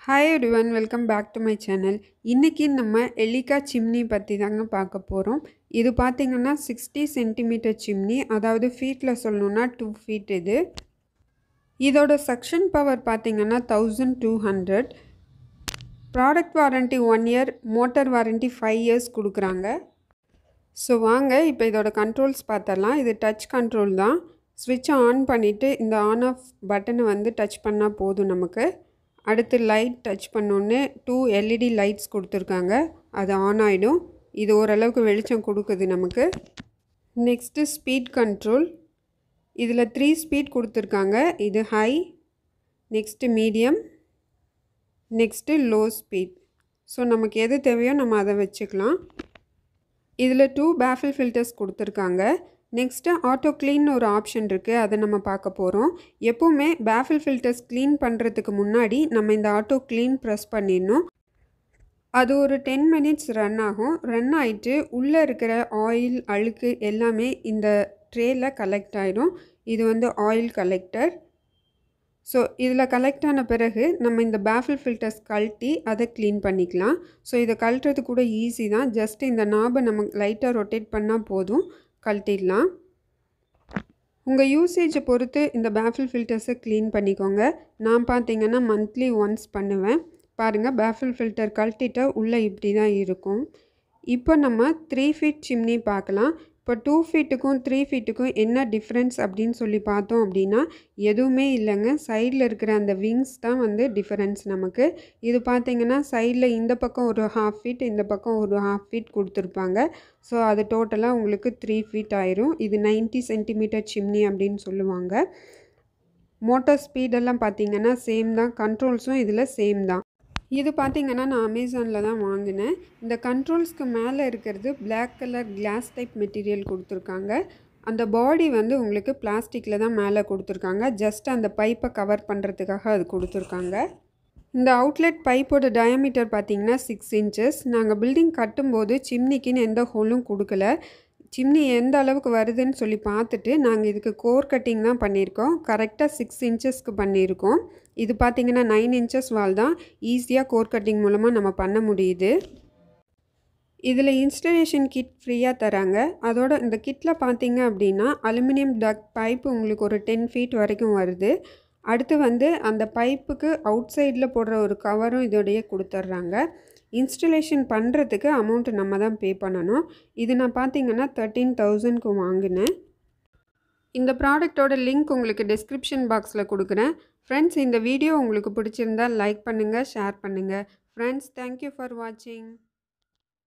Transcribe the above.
hi everyone welcome back to my channel இன்றைக்கி நம்ம எலிக்கா chimney பற்றி தாங்க பார்க்க போகிறோம் இது பார்த்திங்கன்னா சிக்ஸ்டி சென்டிமீட்டர் சிம்னி அதாவது ஃபீட்டில் சொல்லணுன்னா டூ ஃபீட் இது இதோட சக்ஷன் பவர் பார்த்திங்கன்னா thousand two hundred product warranty one year motor warranty five years கொடுக்குறாங்க ஸோ வாங்க இப்போ இதோட கண்ட்ரோல்ஸ் பார்த்தரலாம் இது டச் கண்ட்ரோல் தான் ஸ்விட்சை ஆன் பண்ணிவிட்டு இந்த ஆன் ஆஃப் பட்டனை வந்து டச் பண்ணால் போதும் நமக்கு அடுத்து லைட் டச் பண்ணோன்னே டூ எல்இடி லைட்ஸ் கொடுத்துருக்காங்க அது ஆன் ஆகிடும் இது ஓரளவுக்கு வெளிச்சம் கொடுக்குது நமக்கு நெக்ஸ்ட்டு ஸ்பீட் கண்ட்ரோல் இதில் த்ரீ ஸ்பீட் கொடுத்துருக்காங்க இது high next medium next low speed so நமக்கு எது தேவையோ நம்ம அதை வச்சுக்கலாம் இதில் டூ பேஃபில் ஃபில்டர்ஸ் கொடுத்துருக்காங்க நெக்ஸ்ட்டு ஆட்டோ க்ளீன் ஒரு ஆப்ஷன் இருக்குது அதை நம்ம பார்க்க போகிறோம் எப்போவுமே பேஃபில் ஃபில்டர்ஸ் க்ளீன் பண்ணுறதுக்கு முன்னாடி நம்ம இந்த ஆட்டோ க்ளீன் ப்ரெஸ் பண்ணிடணும் அது ஒரு டென் மினிட்ஸ் ரன் ஆகும் ரன் ஆகிட்டு உள்ளே இருக்கிற ஆயில் அழுக்கு எல்லாமே இந்த ட்ரேயில் கலெக்ட் ஆகிடும் இது வந்து ஆயில் கலெக்டர் ஸோ இதில் கலெக்ட் ஆன பிறகு நம்ம இந்த பேஃபில் ஃபில்டர்ஸ் கழட்டி அதை க்ளீன் பண்ணிக்கலாம் ஸோ இதை கழட்டுறது கூட ஈஸி தான் ஜஸ்ட் இந்த நாபை நம்ம லைட்டாக ரொட்டேட் பண்ணால் போதும் கழட்டிடலாம் உங்கள் யூசேஜை பொறுத்து இந்த பேஃபில் ஃபில்டர்ஸை க்ளீன் பண்ணிக்கோங்க நான் பார்த்தீங்கன்னா மந்த்லி ஒன்ஸ் பண்ணுவேன் பாருங்கள் பேஃபில் ஃபில்டர் கழட்டிட்டா உள்ளே இப்படி தான் இருக்கும் இப்போ நம்ம த்ரீ ஃபீட் சிம்னி பார்க்கலாம் இப்போ டூ ஃபீட்டுக்கும் த்ரீ ஃபீட்டுக்கும் என்ன டிஃப்ரென்ஸ் அப்படின்னு சொல்லி பார்த்தோம் அப்படின்னா எதுவுமே இல்லைங்க சைடில் இருக்கிற அந்த விங்ஸ் தான் வந்து டிஃப்ரென்ஸ் நமக்கு இது பார்த்திங்கன்னா சைடில் இந்த பக்கம் ஒரு ஹாஃப் ஃபீட் இந்த பக்கம் ஒரு ஹாஃப் ஃபீட் கொடுத்துருப்பாங்க ஸோ அது டோட்டலாக உங்களுக்கு த்ரீ ஃபீட் ஆயிரும் இது நைன்ட்டி சென்டிமீட்டர் சிம்னி அப்படின்னு சொல்லுவாங்க மோட்டார் ஸ்பீடெல்லாம் பார்த்திங்கன்னா சேம் தான் கண்ட்ரோல்ஸும் இதில் சேம் தான் இது பார்த்திங்கன்னா நான் அமேசானில் தான் வாங்கினேன் இந்த கண்ட்ரோல்ஸ்க்கு மேலே இருக்கிறது black colour glass type material கொடுத்துருக்காங்க அந்த பாடி வந்து உங்களுக்கு பிளாஸ்டிக்கில் தான் மேலே கொடுத்துருக்காங்க ஜஸ்ட் அந்த பைப்பை கவர் பண்ணுறதுக்காக அது கொடுத்துருக்காங்க இந்த அவுட்லெட் பைப்போட டயமீட்டர் பார்த்திங்கன்னா சிக்ஸ் இன்ச்சஸ் நாங்கள் பில்டிங் கட்டும்போது சிம்னிக்குன்னு எந்த ஹோலும் கொடுக்கல சிம்னி எந்த அளவுக்கு வருதுன்னு சொல்லி பார்த்துட்டு நாங்கள் இதுக்கு கோர் கட்டிங் தான் பண்ணியிருக்கோம் கரெக்டாக சிக்ஸ் இன்ச்சஸ்க்கு பண்ணியிருக்கோம் இது பார்த்திங்கன்னா நைன் இன்ச்சஸ் வால் தான் ஈஸியாக கோர் கட்டிங் மூலமாக நம்ம பண்ண முடியுது இதில் இன்ஸ்டலேஷன் கிட் ஃப்ரீயாக தராங்க அதோட இந்த கிட்டில் பார்த்தீங்க அப்படின்னா அலுமினியம் டக் பைப்பு உங்களுக்கு ஒரு டென் ஃபீட் வரைக்கும் வருது அடுத்து வந்து அந்த பைப்புக்கு அவுட் சைடில் போடுற ஒரு கவரும் இதோடைய கொடுத்துட்றாங்க இன்ஸ்டலேஷன் பண்ணுறதுக்கு அமௌண்ட்டு நம்ம தான் பே பண்ணணும் இது நான் பார்த்தீங்கன்னா தேர்ட்டீன் தௌசண்ட்க்கு வாங்கினேன் இந்த ப்ராடக்டோட லிங்க் உங்களுக்கு டிஸ்கிரிப்ஷன் பாக்ஸில் கொடுக்குறேன் ஃப்ரெண்ட்ஸ் இந்த வீடியோ உங்களுக்கு பிடிச்சிருந்தால் லைக் பண்ணுங்கள் ஷேர் பண்ணுங்கள் ஃப்ரெண்ட்ஸ் தேங்க்யூ ஃபார் வாட்சிங்